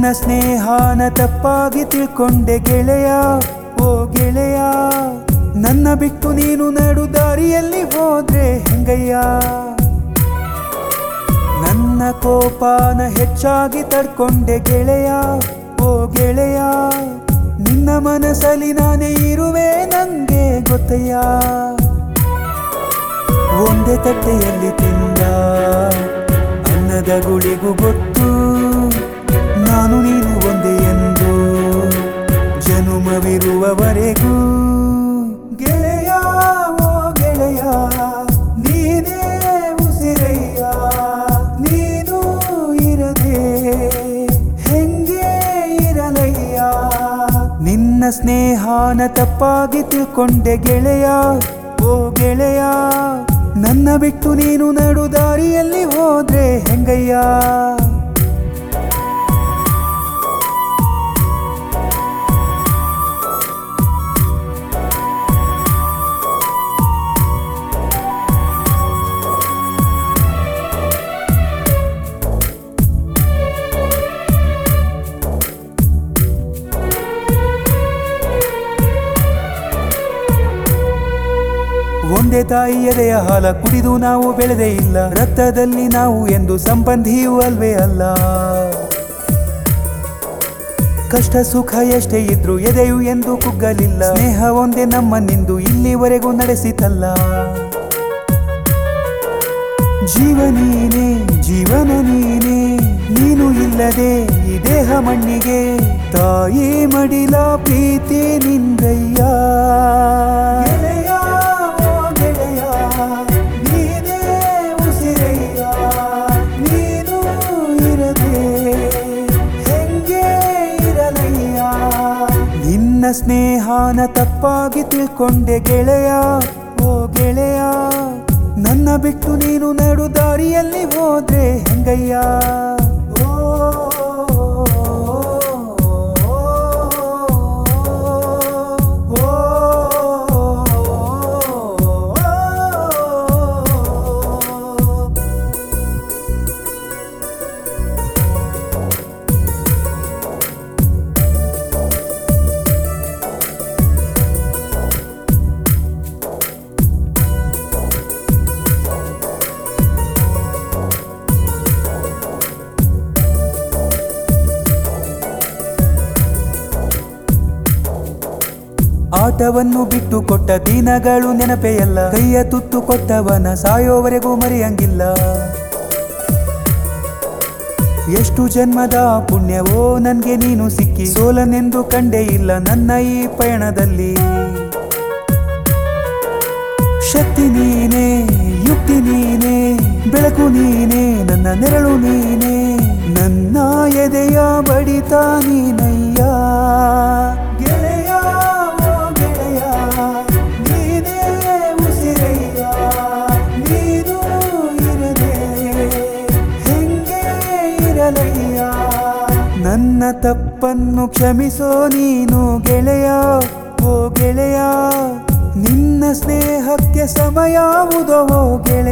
ಸ್ನೇಹಾನ ತಪ್ಪಾಗಿ ತಿಳ್ಕೊಂಡೆ ಗೆಳೆಯ ಓ ಗೆಳೆಯ ನನ್ನ ಬಿಟ್ಟು ನೀನು ನಡು ದಾರಿಯಲ್ಲಿ ಹೋದ್ರೆ ಹೆಂಗಯ್ಯ ನನ್ನ ಕೋಪನ ಹೆಚ್ಚಾಗಿ ತಡ್ಕೊಂಡೆ ಗೆಳೆಯ ಓ ಗೆಳೆಯ ನಿನ್ನ ಮನಸ್ಸಲ್ಲಿ ನಾನೇ ಇರುವೆ ನಂಗೆ ಗೊತ್ತಯ್ಯ ಒಂದೇ ತಟ್ಟೆಯಲ್ಲಿ ತಿಂದ ಅನ್ನದ ಗುಳಿಗೂ ಗೊತ್ತು ನಾನು ನೀನು ಒಂದೇ ಎಂದು ಜನುಮವಿರುವವರೆಗೂ ಗೆಳೆಯ ಓ ಗೆಳೆಯ ನೀನೇ ಉಸಿರಯ್ಯ ನೀನು ಇರದೆ ಹೆಂಗೆ ಇರಲಯ್ಯ ನಿನ್ನ ಸ್ನೇಹಾನ ತಪ್ಪಾಗಿ ತಿಳ್ಕೊಂಡೆ ಗೆಳೆಯ ಓ ಗೆಳೆಯ ನನ್ನ ಬಿಟ್ಟು ನೀನು ನಡು ದಾರಿಯಲ್ಲಿ ಹೋದ್ರೆ ಹೆಂಗಯ್ಯ ಒಂದೇ ತಾಯಿ ಎದೆಯ ಹಾಲ ಕುಡಿದು ನಾವು ಬೆಳೆದೇ ಇಲ್ಲ ರಕ್ತದಲ್ಲಿ ನಾವು ಎಂದು ಸಂಬಂಧಿಯೂ ಅಲ್ವೇ ಅಲ್ಲ ಕಷ್ಟ ಸುಖ ಎಷ್ಟೇ ಇದ್ರು ಎದೆಯು ಎಂದು ಕುಗ್ಗಲಿಲ್ಲ ಸ್ನೇಹ ಒಂದೇ ನಮ್ಮನ್ನಿಂದು ಇಲ್ಲಿವರೆಗೂ ನಡೆಸಿತಲ್ಲ ಜೀವ ನೀನೇ ಜೀವನ ನೀನೇ ನೀನು ಇಲ್ಲದೆ ಈ ದೇಹ ಮಣ್ಣಿಗೆ ತಾಯಿ ಮಡಿಲ ಪ್ರೀತಿ ನಿಂದಯ್ಯ ಗೆಳೆಯ, ಓ ಗೆಳೆಯ, ನೀನೇ ಉಸಿರಯ್ಯ, ನೀನು ಇರದೆ ಹೆಂಗೆ ಇರಲಯ್ಯ ನಿನ್ನ ಸ್ನೇಹಾನ ತಪ್ಪಾಗಿ ತಿಳ್ಕೊಂಡೆ ಗೆಳೆಯ ಓ ಗೆಳೆಯ ನನ್ನ ಬಿಟ್ಟು ನೀನು ನಡು ದಾರಿಯಲ್ಲಿ ಹೋದ್ರೆ ಹೆಂಗಯ್ಯ ಓ, ಓ, ಓ, ಓ. ಆಟವನ್ನು ಬಿಟ್ಟು ಕೊಟ್ಟ ದಿನಗಳು ನೆನಪೆಯಲ್ಲ ಕೈಯ ತುತ್ತು ಕೊಟ್ಟವನ ಸಾಯೋವರೆಗೂ ಮರೆಯಂಗಿಲ್ಲ ಎಷ್ಟು ಜನ್ಮದ ಪುಣ್ಯವೋ ನನ್ಗೆ ನೀನು ಸಿಕ್ಕಿ ಸೋಲನೆಂದು ಕಂಡೇ ಇಲ್ಲ ನನ್ನ ಈ ಪಯಣದಲ್ಲಿ ಶಕ್ತಿ ನೀನೇ ಯುಕ್ತಿ ನೀನೇ ಬೆಳಕು ನೀನೇ ನನ್ನ ನೆರಳು ನೀನೇ ನನ್ನ ಎದೆಯ ಬಡಿತ ನೀನಯ್ಯ ಗೆಳೆಯ ಓ ಗೆಳೆಯ ನೀನೇ ಉಸಿರಯ್ಯ ನೀನು ಇರದೆ ಹೆಂಗೆ ಇರಲಯ್ಯ ನನ್ನ ತಪ್ಪನ್ನು ಕ್ಷಮಿಸೋ ನೀನು ಗೆಳೆಯ ಓ ಗೆಳೆಯ ನಿನ್ನ ಸ್ನೇಹಕ್ಕೆ ಸಮಯಾವುದೋ ಓ ಗೆಳೆಯ